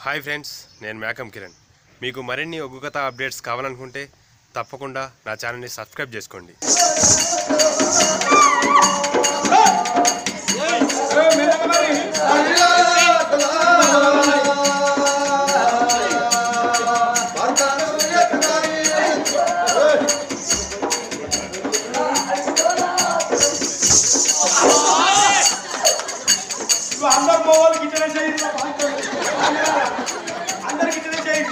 Hi friends నేను మేకం కిరణ్ మీకు మరిన్ని ఒగ్గు కథ అప్డేట్స్ కావాలనుకుంటే తప్పకుండా నా ఛానల్ని సబ్స్క్రైబ్ చేసుకోండి అందరు మోవాళ్ళకి ఇట్లనే చేయండి అందరికి ఇట్లనే చేయండి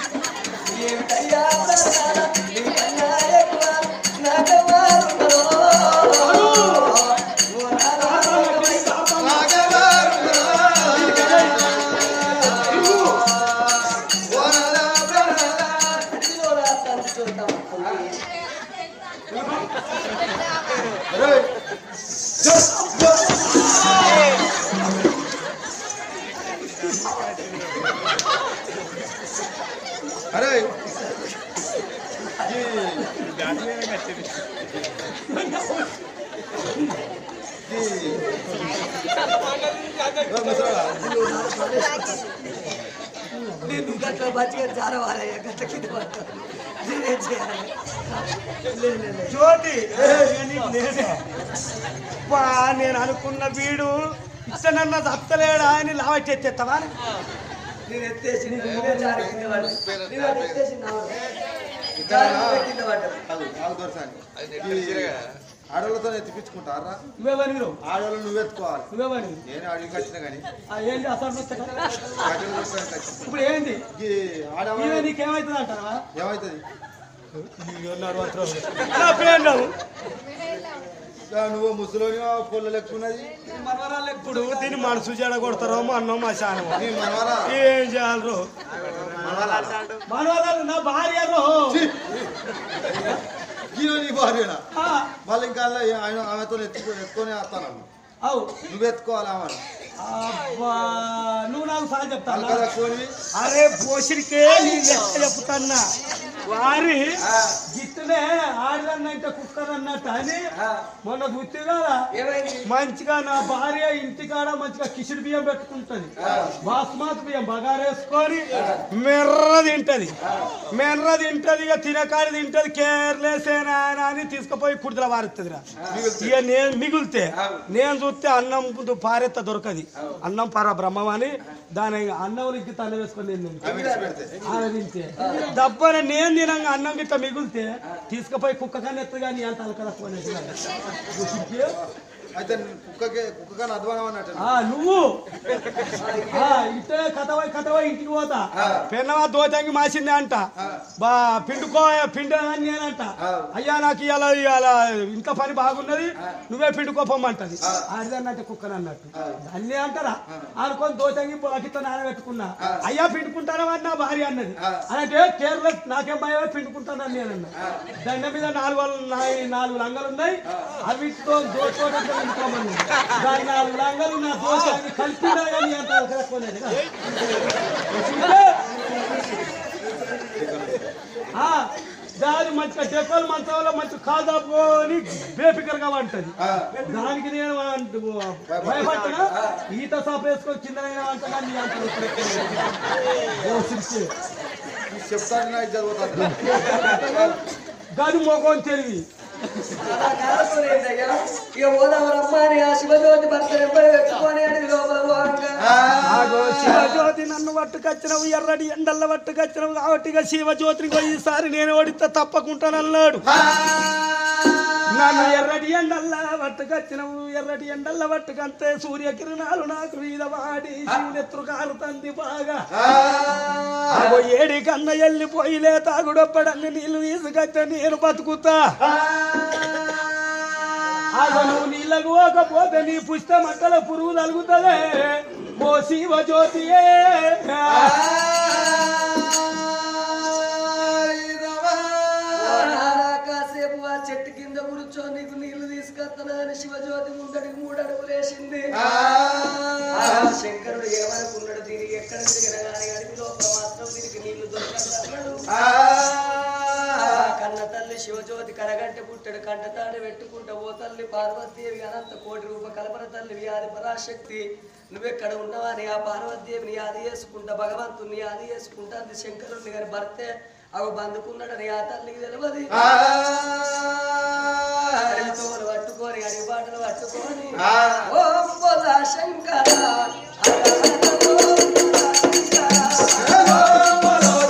అరే నేను గట్ల మంచిగా చాలా వారయ్యా గట్ల కింద పడతాను నేనేం చేయాలి లే, లే, లే. జ్యోతి ఏ, నీకు నేనే. అబ్బా, నేను అనుకున్న వీడు ఇచ్చనన్న తప్పలేడా అని లావచ్చేస్తావా నేను ఎత్తేసి నువ్వే జారి కింద పడ్డా. నువ్వు అది ఎత్తేసి నా వాడు. జారి నువ్వే కింద పడ్డావు. కాదు నాలుగు దొరసాని ఆడవాళ్ళతో ఎత్తిపించుకుంటారా నువ్వేమని మీరు ఆడవాళ్ళు నువ్వు ఎత్తుకోవాలి నువ్వేమని నేను అడిగి వచ్చిన కానీ ఆ, ఏంటి అసలు ముచ్చట? గడ్డలు చూసుకోవడానికి వచ్చిన. ఇప్పుడు ఏంది ఈ ఆడవాళ్ళు ఈమె నీకేమైతుంది అంటారా ఏమవుతుంది నా పేరు నువ్వు ఇక నువ్వు ముసలోని పొల్ల లెక్కున్నది మనవరాలు ఎప్పుడు దీన్ని మనసు చెడ కొడతారో అన్నం మశానం నీ మనవరా ఏం చేయాలి మనవరాలు నా భార్య రో ఈయన నీ భార్యనా ఆ, మళ్ళీ ఇంకా అలా ఆయన ఆమెతో ఎత్తుకో ఎత్తుకొని వస్తాను అవు నువ్వు ఎత్తుకోవాలి ఆమెను అబ్బా నువ్వు నాకు సార్ చెప్తాను అల్క లక్కుని అరే పోషరికే నీ లెక్క చెప్తాన్నా వారి గిట్టునే ఆడదన్నంటే కుక్కదన్నట్టు అని మొన్న గుర్తు కదా ఏమైంది మంచిగా నా భార్య ఇంటికాడ మంచిగా కిచిడి బియ్యం పెట్టుకుంటది బాస్మతి బియ్యం బగారేసుకొని మెర్ర తింటది మెర్ర తింటది ఇక తినకాడి తింటది కేర్లేసేనా అని తీసుకుపోయి కుడిదల వారుతుందిరా ఇక నేను మిగులితే నేను చూస్తే అన్నం పారెత్త దొరకది అన్నం పర బ్రహ్మం అని దాని అన్నం ఇంటి తల వేసుకొని నేను తింటా. ఆమె ఇడిచి పెడితే ఆమె తింటే దబ్బన నేను తినంగా అన్నం గిట్ట మిగిలితే తీసుకుపోయి కుక్క కానీ ఎత్తు కానీ అంత అలకలక్కునేది అయితే కుక్కకే కుక్కగా అధ్వానం అన్నట్టు ఆ నువ్వు ఆ ఇట్టే కథవై కథవై ఇంటికి పోతా పెన్నవా దోచంగి మాసింది అంట బా పిండుకో పిండి అని నేనంట అయ్యా నాకు ఇవాళ ఇవాళ ఇంత పని బాగున్నది నువ్వే పిండుకోపమ్మంటది ఆడిదన్నట్టు కుక్కని అన్నట్టు అన్నీ అంటారా అనుకొని దోచంగి అకితో నానబెట్టుకున్నా అయ్యా పిండుకుంటారా అని నా భార్య అన్నది అంటే కేర్లెస్ నాకేం భయమే పిండుకుంటానని నేనన్నా దండ మీద నాలుగు వాళ్ళు- నా- నాలుగు లంగలు ఉన్నాయి అవిటితో దోచుకోవడం పిండుకోమని దాని నాలుగు లంగలు నా దోచాన్ని కలిపినా కానీ అంత కలక్కునేది దాని మంచిగా డెక్కలు మంచంలో మంచి కాదాపోని బేఫికర్గా వంటది దానికి నేను అంటు- భయపడ్డా ఈత సాపు వేసుకొని కిందనైనా అంటగా నీ అంత ఓ సిరిసి. చెప్తాను నా ఇద్దరు పోతాను గది మొగం తెలివి అలా కాదు ఏంటయ్యా? ఇక పోదాం రమ్మ అని ఆ శివజ్యోతి భర్త నెంబర్ పెట్టుకొని అని లోపల పోవంగా. ఆగో శివజ్యోతి నన్ను పట్టుకొచ్చినవు ఎర్రటి ఎండల్ల పట్టుకొచ్చినవు కాబట్టి ఇక శివజ్యోతిని పోయి ఈసారి నేను ఓడితే తప్పకుంటానన్నాడు నన్ను ఎర్రటి ఎండల్ల పట్టుకొచ్చినవు ఎర్రటి ఎండల్ల పట్టుకంతే సూర్యకిరణాలు నాకు మీద వాడి శివునెత్తురు కాలుతంది బాగా ఆగో ఏడి కన్న వెళ్ళిపోయిలే తాగుడొప్పడన్ని నీళ్లు తీసుకొచ్చే నేను బతుకుతా ఆగో నువ్వు నీళ్ళకు పోకపోతే నీ పుష్ట మంటల పురుగు తలుగుతుందే ఓ శివ జ్యోతియే నానా కాసేపు ఆ చెట్టు కింద కూర్చో నీకు నీళ్లు తీసుకొస్తానా అని శివజ్యోతి ముందడికి మూడు అడుగులు వేసింది ఆ శంకరుడు ఏమనుకున్నాడు దీనికి ఎక్కడ తిరగగానే అడిగి లోపల మాత్రం దీనికి నీళ్లు దొరకదు అన్నాడు. ఆ కన్న తల్లి శివజ్యోతి కరగంట పుట్టడు కంటతాడు పెట్టుకుంటా ఓ తల్లి పార్వతీదేవి అనంత కోటి రూప కల్పన తల్లి వ్యాధి పరాశక్తి నువ్వెక్కడ ఉన్నావని ఆ పార్వతీదేవిని యాది చేసుకుంటా భగవంతుని యాది చేసుకుంటా అది శంకరుని గారి భర్తే అవి బందుకున్నాడని ఆ తల్లికి తెలియదు అరితోలు పట్టుకొని అడి బాటలు పట్టుకొని ఓం బోల శంకర హర హర ఓం బోల శంకర.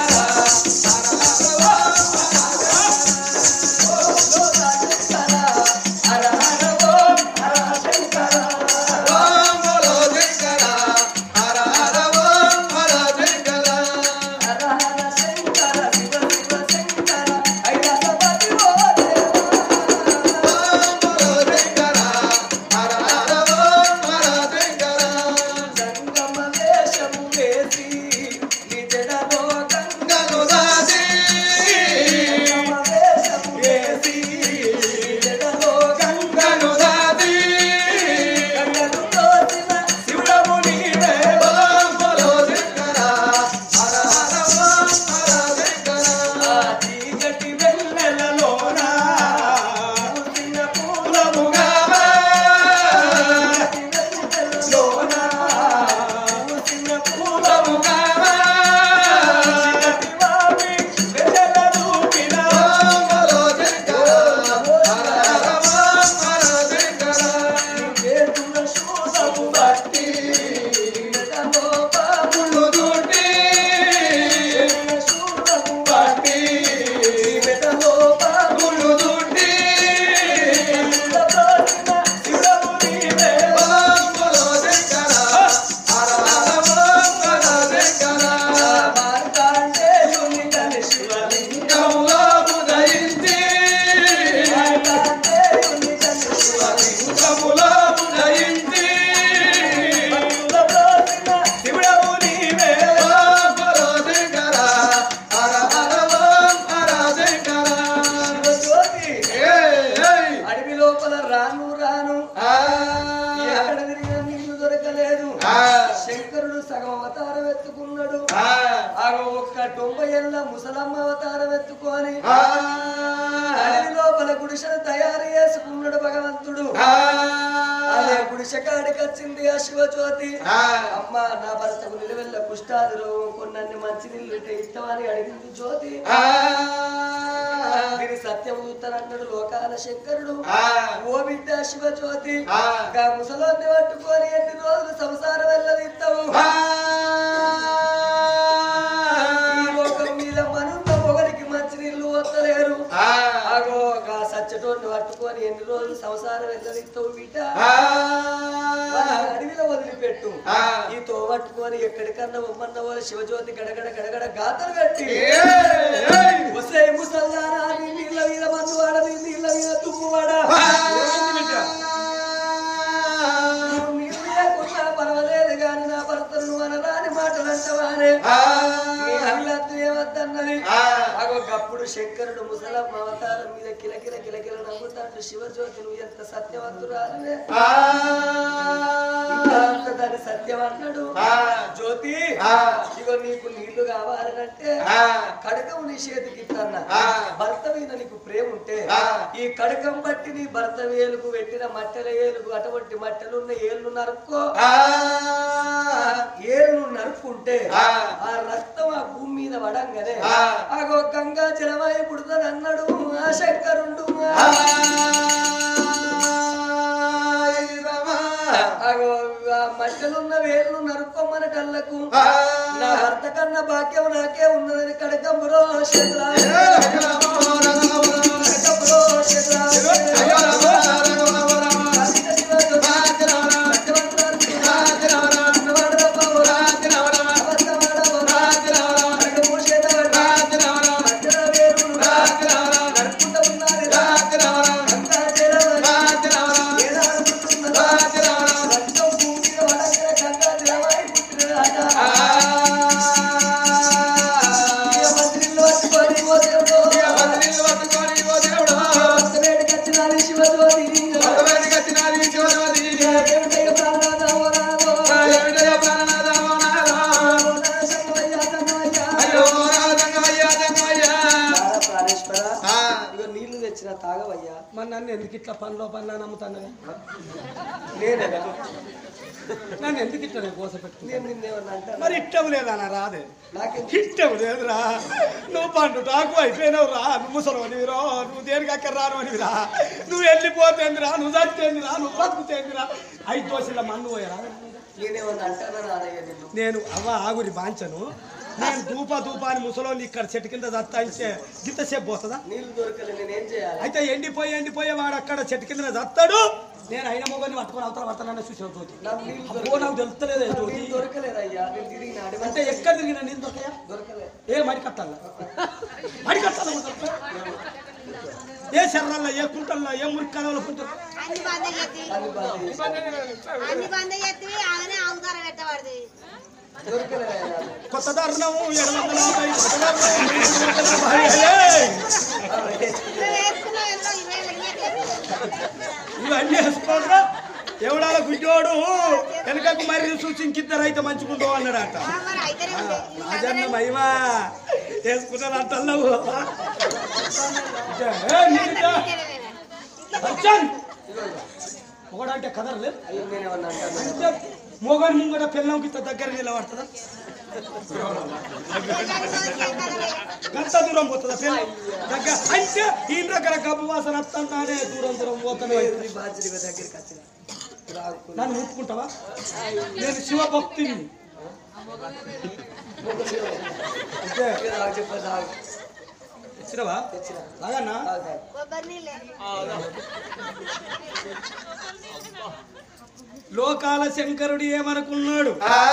అడవి లోపల రాను రాను ఎక్కడ తిరిగిన నీళ్లు దొరకలేదు శంకరుడు సగం అవతారం ఎత్తుకున్నాడు ఆగ ఒక్క తొంభై ఏళ్ళ ముసలమ్మ అవతారం ఎత్తుకొని అడవి లోపల గుడిసెను తయారు చేసుకున్నాడు భగవంతుడు అదే గుడిసె కాడికి వచ్చింది ఆ శివజ్యోతి అమ్మ నా భర్తకు నిలవెల్ల కుష్టాది రోగం కొన్నన్ని మంచి నీళ్ళు ఇస్తామని అడిగింది జ్యోతి దీని సత్యం చూస్తానన్నాడు లోకాల శంకరుడు ఓ బిడ్డ శివజ్యోతి గా ముసలాన్ని పట్టుకొని ఎన్ని రోజులు సంసారం వెళ్ళదిస్తావు ఈ లోకం మీద మనున్న పొగరికి మంచి నీళ్లు వస్తలేరు ఆగో గా సచ్చటోన్ని పట్టుకొని ఎన్ని రోజులు సంసారం వెళ్ళదిస్తావు బిడ్డ వాళ్ళని అడవిలో వదిలిపెట్టు ఈ తో పట్టుకొని ఎక్కడికన్నా ఉమ్మన్న వాళ్ళు శివజ్యోతి గడగడ గడగడ గాతలు కట్టి వసే ముసల్లారా నీ నీళ్ళ మీద మందు వాడ నీ నీళ్ళ మీద తుమ్ము వాడ నువ్వు నీళ్ళు లేకున్నా పర్వాలేదు గాని నా భర్తను నువ్వు అనరాని మాటలు అంటవానే నీ అల్లత్తు ఏమద్దన్నది అగో గప్పుడు శంకరుడు ముసలమ్మ అవతారం మీద కిలకిల కిలకిల నవ్వుతాడు శివజ్యోతి నువ్వు ఎంత సత్యవంతురాలువే అంత దాని సత్యం అన్నాడు జ్యోతి ఇగో నీకు నీళ్లు కావాలనంటే కడకం నీ చేతికి ఇత్తన్నా భర్త మీద నీకు ప్రేమ ఉంటే ఈ కడకం బట్టి నీ భర్త వేలుకు పెట్టిన మట్టెల ఏలుకు అటువంటి మట్టెలు ఉన్న ఏళ్ళు నరుక్కో ఏళ్ళు నరుక్కుంటే ఆ రక్తం ఆ భూమి మీద పడంగానే ఆగో గంగా జలమై పుడుతుంది అన్నాడు ఆ శంకరుండు ఆగో ఆ మట్టెలున్న వేళ్ళు నరుక్కోమనటల్లకు నా భర్త కన్నా భాగ్యం నాకే ఉన్నదని కడకంబురో శత్రా కడకంబురో శత్రా మంత్రులు పట్టుకొని పోతే తెచ్చిన తాగవయ్యా మరి నన్ను ఎందుకు ఇట్లా పనిలో పనిలో నమ్ముతాను నేనే నన్ను ఎందుకు ఇట్లా నేను కోస పెట్టుకున్నాను నేను నిన్నేమన్నా అంటాను మరి ఇట్టం లేదా నా రాదే నాకెందుకు ఇట్టం లేదురా నువ్వు పండు టాకు అయిపోయినావు రా నువ్వు ముసలవనివిరా నువ్వు దేనికి అక్కడ రాను అనివిరా నువ్వు వెళ్ళిపోతేందిరా నువ్వు చచ్చేందిరా నువ్వు బతుకుతేందిరా ఐదు దోశల మన్ను పోయరా నేనేమన్నా అంటానా రాదయ్యా నిన్ను నేను అవ్వ ఆగురి బాంచను నేను దూప దూప అని ముసలోని ఇక్కడ చెట్టు కింద చత్తాయిస్తే గింతసేపు పోతుందా నీళ్ళు దొరకలే నేనేం చేయాలి అయితే ఎండిపోయి ఎండిపోయే వాడు అక్కడ చెట్టు కింద చస్తాడు నేను అయిన మొగని పట్టుకొని అవతల పడతానని చూసావు జ్యోతి నాకు నీళ్ళు అబ్బో నాకు తెలుస్తలేదే జ్యోతి నీళ్ళు దొరకలేదయ్యా నేను తిరిగిన అంటే అడవంటే ఎక్కడ తిరిగినా నేను దొరకయా దొరకలే ఏ మడి కట్టాల మడి కట్టాల ఏ శర్రల్లో ఏ కుంటల్లో ఏ మురికాలలో పుంటారు అన్ని బంద చేతి అది బాధ అన్ని బంద చేతి ఆమెనే ఆవుతార పెట్టబడింది దొరకలేదయ్యా నాకు. కొత్త దారుణము ఏడు వందల యాభై కొత్త దారుణము ఏడు వందల యాభై. ఏయ్! నువ్వు వేసుకున్నావు ఎంతో ఇవే లెంగట్లేదు. ఇవన్నీ వేసుకోగా ఎవడాల గుడ్డోడు వెనకకు మరి చూసి ఇంకిద్దరు అయితే మంచుకుంటావు అన్నాడట ఆ, మరి అయితేనే ఉంది ఈ రాజన్న సంగతి మహిమా వేసుకున్నాను అంటున్నావు ఇట్లా అర్జన్ ఒకడంటే కదరలే అయ్యో నేనేమన్నా అంటాను అంటే మొగని ముంగట పిల్లంకి ఇంత దగ్గర నిలబడుతుందా గంట దూరం పోతుందా పిల్ల దగ్గర అంటే ఈ దగ్గర గబ్బు వాసన వస్తుందానే దూరం దూరం పోతానే ఈ బాధ్యత దగ్గరికి వచ్చిన రాకు నన్ను ముట్టుకుంటావా నేను శివభక్తిని అంటే రాకు చెప్ప రాకు ఇచ్చినవా తెచ్చిన లాగన్నా తాగు, తాగు. కొబ్బరి నీళ్ళే లోకాల శంకరుడు ఏమనుకున్నాడు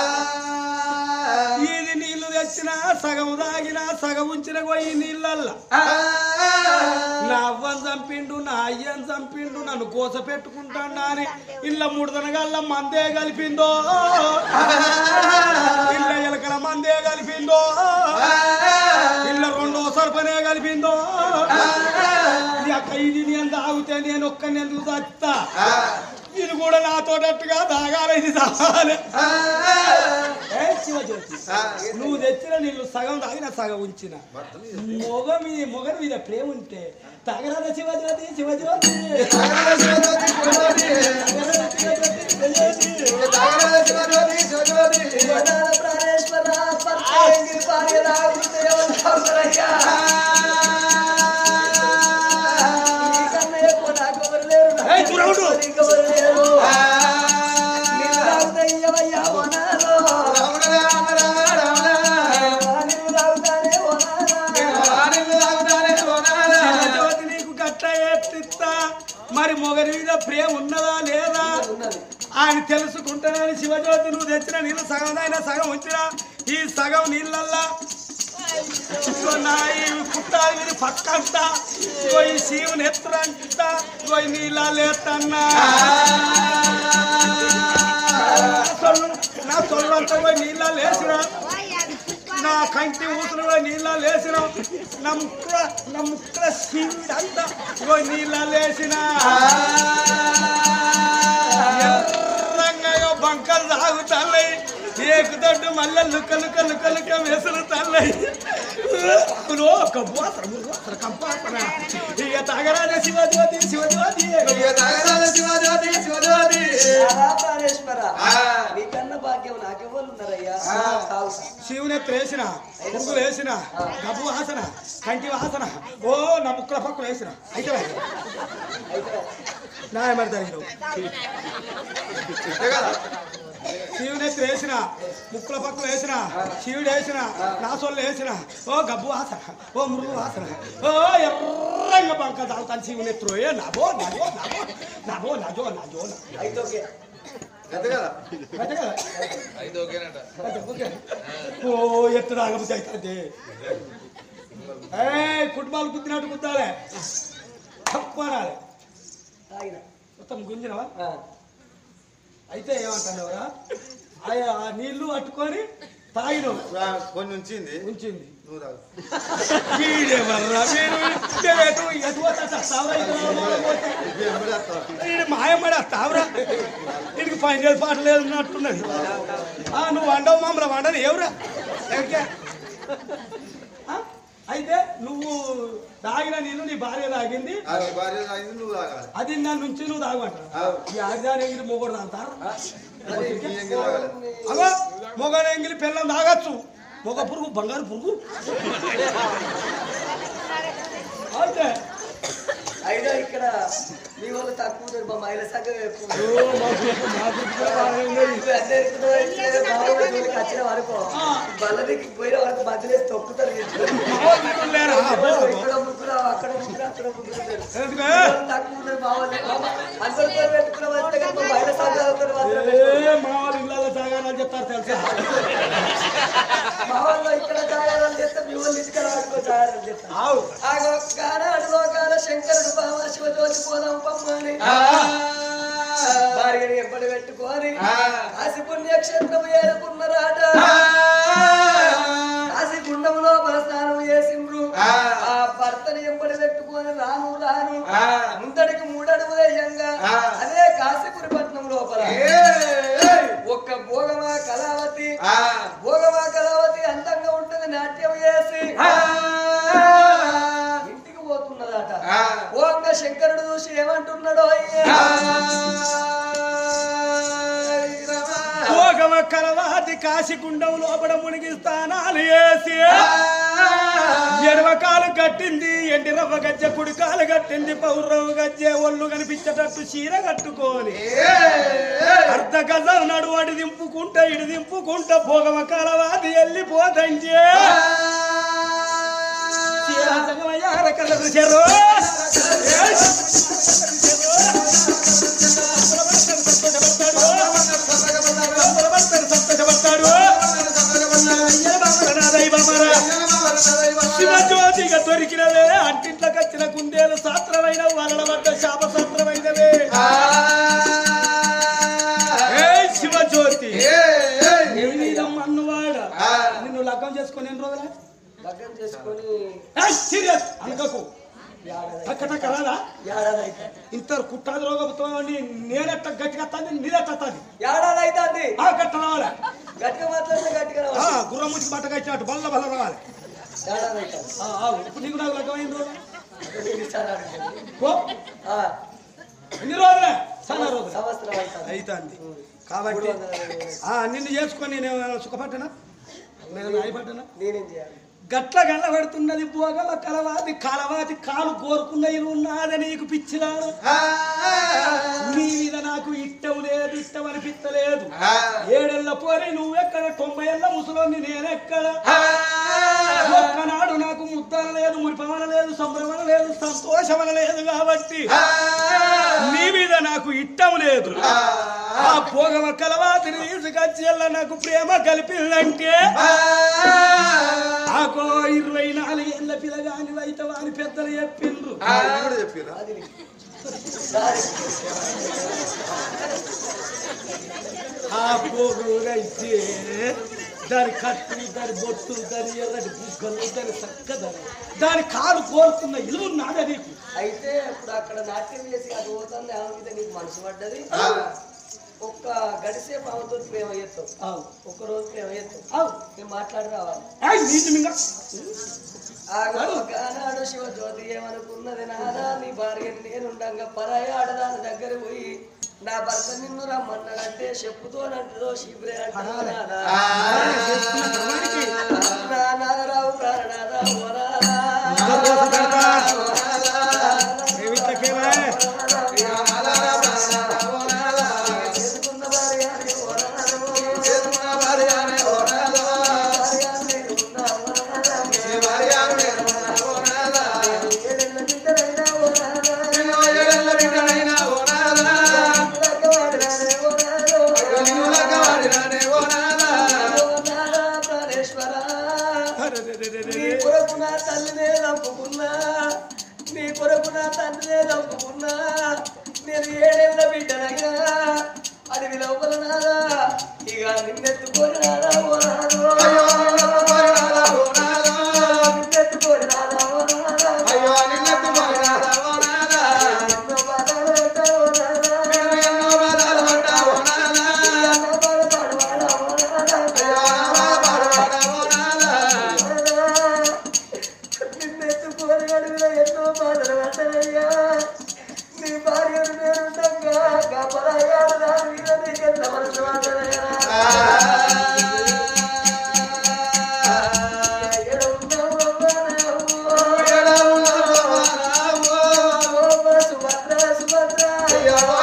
ఇది నీళ్లు తెచ్చినా సగం తాగినా సగం ఉంచిన పోయి నీళ్ళల్లా నా అవ్వని చంపిండు నా అయ్యని చంపిండు నన్ను కోస పెట్టుకుంటాడా అని ఇళ్ళ మూడుదనగల్ల మందే కలిపిందో ఇళ్ళ ఎలకల మందే కలిపిందో ఇళ్ళ రెండో సర్పనే కలిపిందో ఇది అక్క ఇది నేను తాగితే నేను ఒక్క నేను చస్తా ఇది కూడా నాతోటట్టుగా తాగాలి ఇది తాగాలి ఏ శివజ్యోతి నువ్వు తెచ్చిన నీళ్ళు సగం తాగిన సగం ఉంచిన మొగ మీద మొగ మీద ప్రేమ ఉంటే తాగరాద శివజ్యోతి శివజ్యోతి తాగరాద శివజ్యోతి, శివజ్యోతి. శివనాథ ప్రాణేశ్వర పర్చేంగి పార్య రాగుతే ఏమంటావురయ్యా? నీకన్నా ఎక్కువ నాకెవరు లేరు, ఏయ్, చూడవుడు. నీకెవరు లేరు. నీవు తాగుతే ఇయ్యవయ్యా వనాలో. నీవు తాగుతానే వనాలా. శివజ్యోతి నీకు గట్ట ఎత్తిస్తా మరి మొగరి మీద ప్రేమ ఉన్నదా లేదా ఉన్నది. ఆయన తెలుసుకుంటానని శివజ్యోతి నువ్వు తెచ్చిన నీళ్ళు సగం అయినా సగం ఉంచిన ఈ సగం నీళ్ళల్లా ఇదిగో నా ఈ పుట్ట ఇది పక్కంతా ఇగో ఈ శివుని ఎత్తురంతా ఇగో ఈ నీళ్ళ ఎత్తన్నా నా తొలంతా పోయి నీళ్ళ లేచిన నా కంటి ఊసిన పోయి నీళ్ళ లేచిన నా ముక్కుల నా ముక్కుల శివుడు అంతా ఇగో నీళ్ళ లేచిన ఎర్రంగా బంకలు తాగుతాయి ఏకుతోటి మళ్ళీ లుక్క లుక్క లుక్క లుక్క వెసులు తల్లయి కంపాసన కంపాసన ఇక తాగరానే శివజ్యోతి శివజ్యోతి రాధా ప్రాణేశ్వర నీకన్నా భాగ్యం నాకెవరు ఉన్నారయ్యా తాగుతా. శివుని వేసిన పురుగులు వేసిన డబ్బు వాసన కంటి వాసన ఓ నా ముక్కల పక్కలు వేసిన అయితే అయితే నా మరి తగిన శివుని వేసిన ముక్కుల పక్కలు వేసిన శివుడు వేసిన నా సొల్లు వేసిన ఓ గబ్బు వాసన ఓ మురుగు వాసన ఓ ఎర్రంగా బంక తాగుతాను శివుని ఎత్తురు ఏ నాబో నాబో నాబో నాబో నాజో నాజో నా అయితే ఓకే అంతే కదా అంతే కదా? అంతే, ఓకే. ఓ ఎత్తు తాగబుద్ధి అవుతుంది ఏ ఫుట్బాల్ గుద్దినట్టు గుద్దాలే తక్కువ అనాలి తాగిన మొత్తం గుంజినవా ఆ. అయితే ఏమంటావురా ఆ నీళ్లు పట్టుకొని తాగినవు ఆ, కొన్ని ఉంచింది ఉంచింది నువ్వు తాగు వీడెవర్రా వీడు ఇట్టే ఎటు ఎటు పోతా తావరా ఇది ఎంబడి వస్తావా? వీడు మాయమ్మడి తావరా వీడికి పని లేదు పాట లేదు ఉన్నట్టున్నది ఆ, నువ్వు వండవు మమ్మల్ని వండని ఎవరా ఎవరికే ఆ? అయితే నువ్వు తాగి తాగిన నీళ్ళు నీ భార్య తాగింది ఆ నీ భార్య తాగింది నువ్వు తాగాలి అది నా నుంచి నువ్వు తాగమంటావు ఈ ఆగ్దాని ఎంగిలి మొగడు తాగుతారు నీ ఎంగిలి తాగాలి అగో మొగడు ఎంగిలి పిల్లం తాగొచ్చు మొగ పురుగు బంగారు పురుగు అంతే అయినా ఇక్కడ మీ వాళ్ళు తక్కువ ఉన్నారు, మా మహిళ సంఘం ఎక్కువ ఉంది. ఓ, మాకు మాకు ఇక్కడ బాగా ఉంది. నువ్వు అన్నీ ఎక్కుతున్నావు, ఇక్కడ మామూలు జోలికి వచ్చిన వరకు బల్లదికి పోయిన వరకు మధ్యలో తొక్కుతారు వీళ్ళు. మావాళ్ళు ఇక్కడ లేరా? అబ్బో, అబ్బో. ఇక్కడ ముగ్గురు అక్కడ ముగ్గురు అక్కడ ముగ్గురు ఉన్నారు. ఎందుకు? మీ వాళ్ళు తక్కువ ఉన్నారు, మా వాళ్ళు మా- అందరి పేరు పెట్టుకున్న వాళ్ళే కానీ మా మహిళ సంఘాలతో మాత్రం ఏ, మా వాళ్ళు ఇళ్ళలో తాగాలని చెప్తారు తెలుసా మా వాళ్ళు ఇక్కడ జాగారాలు చేస్తే మీ వాళ్ళు ఇక్కడ ఆడుకో జాగారాలు చేస్తారు ఆవు ఆగో గాన అడుగోగాన శంకరుడు బావ శివజ్యోతి పోదాం పమ్మని భార్యని ఎప్పటి పెట్టుకొని కాశీ పుణ్యక్షేత్రం ఏరుకున్నరాట కాశీ గుండంలో స్నానం చేసిండ్రు ఆ భర్తని ఎంబడి పెట్టుకొని రాను రాను ముందడికి మూడడుగు వేయంగా అదే కాశీపురి పట్నం లోపల ఒక్క భోగమా కళావతి భోగమా కళావతి అందంగా ఉంటది నాట్యం చేసి ఇంటికి పోతున్నదట ఓంగ శంకరుడు చూసి ఏమంటున్నాడో అయ్యా భోగమ కలవాతి కాశీకుండం లోపల మునిగి స్థానాలు వేసి ఎడవకాలు కట్టింది ఎండి రవ్వ గజ్జె కుడికాలు కట్టింది పౌరవ గజ్జె ఒళ్ళు కనిపించేటట్టు చీర కట్టుకోని అర్ధ గజం నడువడి దింపుకుంటా ఇడి దింపుకుంటా భోగమ కలవాతి వెళ్ళిపోతంజే చీర జగమయ్యార కలరు చెరో శివజ్యోతిగా దొరికినవే అంటింట్లోకి వచ్చిన కుందేలు శాస్త్రమైన వలన పడ్డ శాప శాస్త్రమైనవే ఏ శివజ్యోతి అన్నవాడ నిన్ను లగ్గం చేసుకుని ఎన్ని రోజులా లగ్నం చేసుకొని సీరియస్ అనకకు టక్క టక్క రాదా ఏడాది అయితే ఇంత కుట్టాది రోగపుతో నేనెట్ట గట్టిగా తంది నీదెట్టది ఏడాది అయితే ఆ గట్ట రావాలి గట్టిగా మాట్లాడితే గట్టిగా ఆ, రావాలి. గుర్రం ముచ్చి బట్ట కట్టినట్టు బల్ల బల్ల రావాలి ఏడాది అయితే ఆ, ఆ, ఇప్పుడు నీకు నాకు లగ్గమైన రోజు ఈసారి అడగండి. పో ఆ, ఎన్ని రోజులే చాలా రోజులు సంవత్సరం అవుతుంది అవుతుంది కాబట్టి ఆ, నిన్ను చేసుకొని నేను సుఖపడ్డానా నేను అయిపడ్డానా నేనేం చేయాలి గట్ల గల్లబడుతున్నది పోగల కలవాది కలవాది కాలు కోరుకున్న ఇల్లు ఉన్నది నీకు పిచ్చిరాడు నీ మీద నాకు ఇట్టం లేదు ఇట్టం అనిపించలేదు ఏడెళ్ళ పోరి నువ్వెక్కడ తొంభై ఏళ్ళ ముసలోని నేనెక్కడ ఒక్కనాడు నాకు ముద్దన లేదు మురిపమన లేదు సంభ్రమణ లేదు సంతోషమన లేదు కాబట్టి నీ మీద నాకు ఇట్టం లేదు ఆ పోగమ కలవాతిని తీసుకొచ్చేళ్ళ నాకు ప్రేమ కలిపిందంటే ఆకో ఇరవై నాలుగేళ్ల పిల్లగాని వైతవా అని పెద్దలు చెప్పిండ్రు కూడా చెప్పిరా అది దారి ఆ పోగులైతే దాని కట్టు దాని బొట్టు దాని ఎర్రటి బుగ్గలు దాని చక్కదనం దాని కాలు కోరుతున్న ఇల్లు నాదే నీకు అయితే ఇప్పుడు అక్కడ నాట్యం చేసి అది పోతుంది ఆమె మీద నీకు మనసు పడ్డది ఒక్క గడిసేపు ఆమెతో ప్రేమ చేస్తావు ఆవు. ఒక్క రోజు ప్రేమ చేస్తావు ఆవు. నేను మాట్లాడి రావాలి ఏయ్, నీతి మింగ ఆనాడు శివ జ్యోతి ఏమనుకున్నది నానా నీ భార్యని నేనుండంగా పరాయి ఆడదాని దగ్గర పోయి నా భర్త నిన్ను రమ్మన్నాడంటే చెప్పుతోనంటుందో శిబిరే అంటాడు నానా. నా నాన్నరావు ప్రాణనాథ వరాలా. ఏమిటకేవే? చేసుకున్న భార్య అని వరాలు. భార్య నేనున్నా వరాలా. ఏడేళ్ళ బిడ్డలైనా వరాలా. లగ్గవాడినానే వరాలు. వరాలా ప్రాణేశ్వరా. నీ కొరకు నా తల్లినే చంపుకున్నా నీ కొరకు నా తండ్రినే చంపుకున్నా నేను ఏడేళ్ళ బిడ్డనైనా అడవి లోపల నాదా ఇక నిన్నెత్తుకొని నాదా ఓ నాదో. నిన్నెత్తుకొని నాదా ఓ నాదా. ఎన్నో బాధలు పెట్టావు ఓ నాదా. ఎన్నో బాధలు పడవాడా ఓ నాదా. నిన్నెత్తుకొని అడవిలో ఎన్నో అయ్యా